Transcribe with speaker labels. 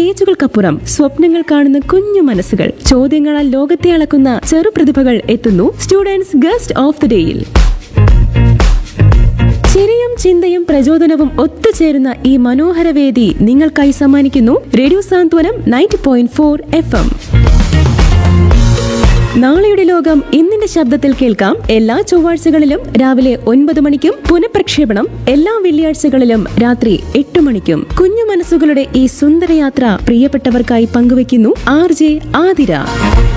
Speaker 1: പേജുകൾക്കപ്പുറം സ്വപ്നങ്ങൾ കാണുന്ന കുഞ്ഞു മനസ്സുകൾ ചോദ്യങ്ങളാൽ ലോകത്തെ അളക്കുന്ന ചെറുപ്രതിഭകൾ എത്തുന്നു സ്റ്റുഡൻസ് ഗസ്റ്റ് ഓഫ് ദി ഡേയിൽ ചിരിയും ചിന്തയും പ്രചോദനവും ഒത്തുചേരുന്ന ഈ മനോഹര വേദി നിങ്ങൾക്കായി സമ്മാനിക്കുന്നു radio Santhwanam ninety point four F M നാളെയുടെ ലോകം ഇന്നിന്റെ ശബ്ദത്തിൽ കേൾക്കാം എല്ലാ ചൊവ്വാഴ്ചകളിലും രാവിലെ ഒൻപത് മണിക്കും പുനഃപ്രക്ഷേപണം എല്ലാ വെള്ളിയാഴ്ചകളിലും രാത്രി എട്ട് മണിക്കും കുഞ്ഞു മനസ്സുകളുടെ ഈ സുന്ദരയാത്ര പ്രിയപ്പെട്ടവർക്കായി പങ്കുവയ്ക്കുന്നു ആർ ജെ ആതിര